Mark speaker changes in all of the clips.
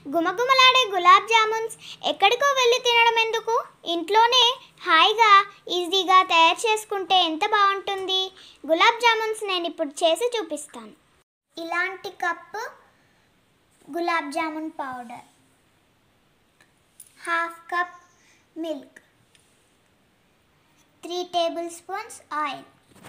Speaker 1: గుమగుమలాడే గులాబ్ జామున్స్ ఎక్కడికో వెళ్ళి తినడం ఎందుకు ఇంట్లోనే హాయిగా ఈజీగా తయారు చేసుకుంటే ఎంత బాగుంటుంది గులాబ్ జామున్స్ నేను ఇప్పుడు చేసి చూపిస్తాను ఇలాంటి cup gulab jamun powder half cup milk three tablespoons oil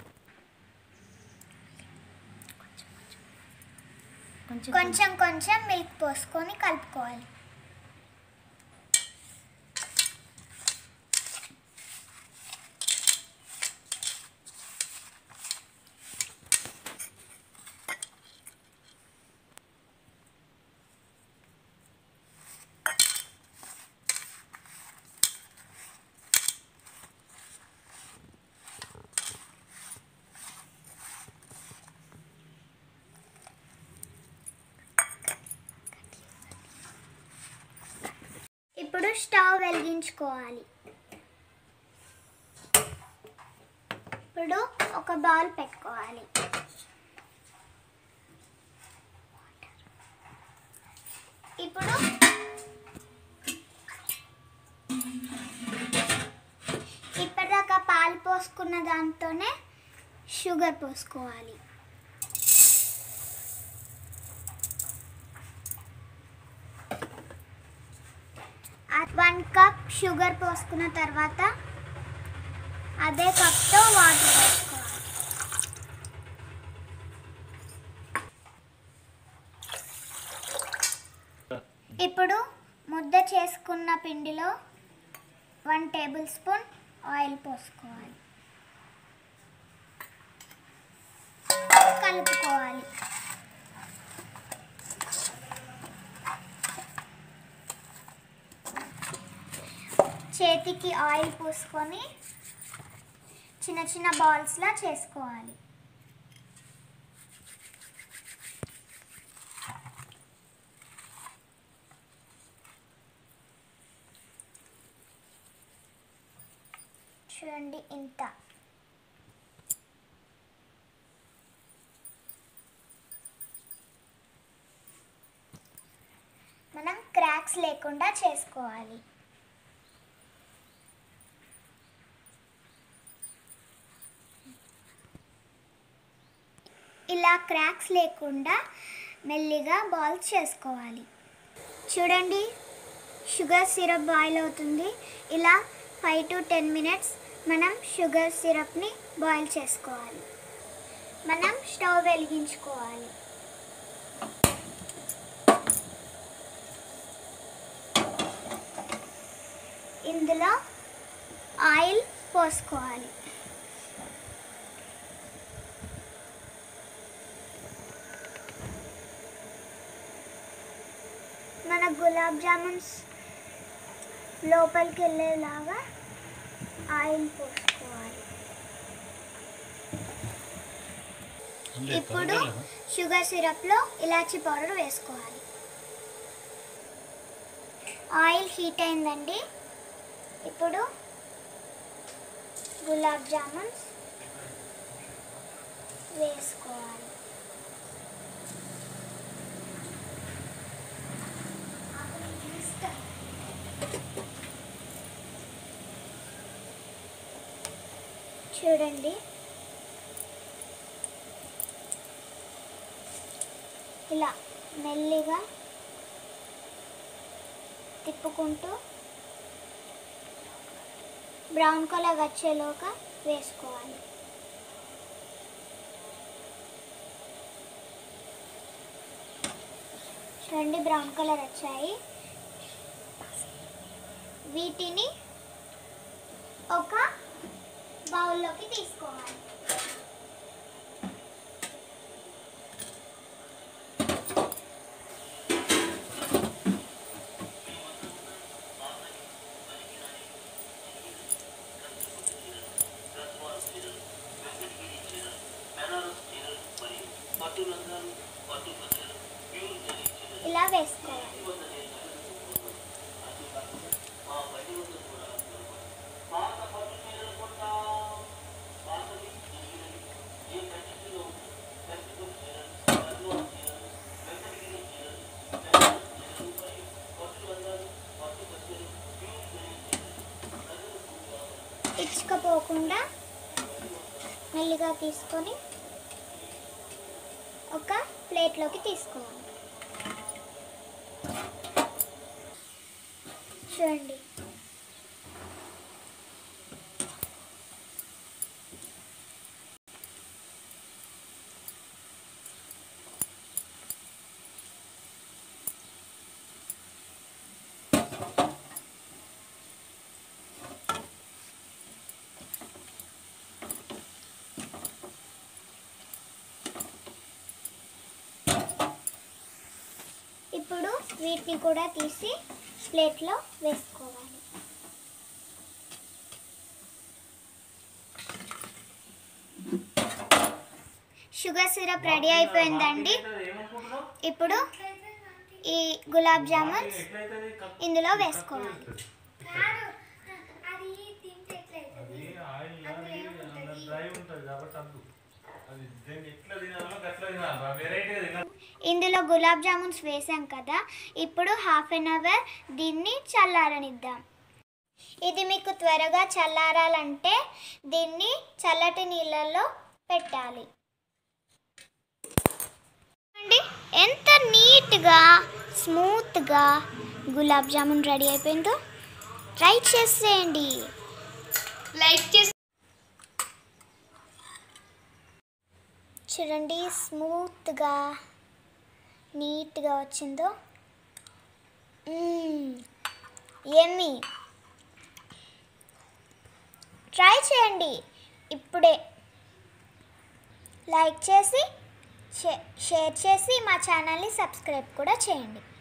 Speaker 1: కొంచెం కొంచెం మిల్క్ పోసుకొని కలుపుకోవాలి ఇప్పుడు స్టవ్ వెలిగించుకోవాలి ఇప్పుడు ఒక బౌల్ పెట్టుకోవాలి ఇప్పుడు ఇప్పటిదాకా పాలు పోసుకున్న దాంతోనే షుగర్ పోసుకోవాలి వన్ కప్ షుగర్ పోసుకున్న తర్వాత అదే కప్తో వాటర్ పోసుకోవాలి ఇప్పుడు ముద్ద చేసుకున్న పిండిలో వన్ టేబుల్ స్పూన్ ఆయిల్ పోసుకోవాలి కలుపుకోవాలి చేతికి ఆయిల్ పూసుకొని చిన్న చిన్న బాల్స్లా చేసుకోవాలి చూడండి ఇంత మనం క్రాక్స్ లేకుండా చేసుకోవాలి ఇలా క్రాక్స్ లేకుండా మెల్లిగా బాల్స్ చేసుకోవాలి చూడండి షుగర్ సిరప్ బాయిల్ అవుతుంది ఇలా ఫైవ్ టు టెన్ మినిట్స్ మనం షుగర్ సిరప్ని బాయిల్ చేసుకోవాలి మనం స్టవ్ వెలిగించుకోవాలి ఇందులో ఆయిల్ పోసుకోవాలి మన గులాబ్ జామున్స్ లోపలికి వెళ్ళేలాగా ఆయిల్ పోసుకోవాలి ఇప్పుడు షుగర్ సిరప్లో ఇలాచీ పౌడర్ వేసుకోవాలి ఆయిల్ హీట్ అయిందండి ఇప్పుడు గులాబ్ జామున్స్ వేసుకోవాలి చూడండి ఇలా మెల్లిగా తిప్పుకుంటూ బ్రౌన్ కలర్ వచ్చేలోగా వేసుకోవాలి చూడండి బ్రౌన్ కలర్ వచ్చాయి వీటిని ఒక బౌల్లోకి తీసుకోవాలి ఇలా వేసుకోవాలి మూసుకపోకుండా మెల్లిగా తీసుకొని ఒక ప్లేట్లోకి తీసుకోవాలి చూడండి ఇప్పుడు వీటిని కూడా తీసి ప్లేట్లో వేసుకోవాలి షుగర్ సిరప్ రెడీ అయిపోయిందండి ఇప్పుడు ఈ గులాబ్ జామున్స్ ఇందులో వేసుకోవాలి
Speaker 2: అది ఆయిల్ అది అందులో డ్రై ఉంటుంది కాబట్టి అద్దు అది దీన్ని ఎట్లా తినాలో గట్లా తినాలి వెరైటీగా తినాలి
Speaker 1: ఇందులో గులాబ్ జామున్స్ వేసాం కదా ఇప్పుడు హాఫ్ అన్ అవర్ దీన్ని చల్లారనిద్దాం ఇది మీకు త్వరగా చల్లారాలంటే దీన్ని చల్లటి నీళ్ళల్లో పెట్టాలి అండి ఎంత నీట్గా స్మూత్గా గులాబ్ జామున్ రెడీ అయిపోయిందో ట్రై చేసేయండి
Speaker 3: లైక్ చేసి
Speaker 1: చూడండి స్మూత్గా నీట్గా వచ్చిందో ఎమ్మి ట్రై చేయండి ఇప్పుడే లైక్ చేసి షే- షేర్ చేసి మా ఛానల్ని సబ్స్క్రైబ్ కూడా చేయండి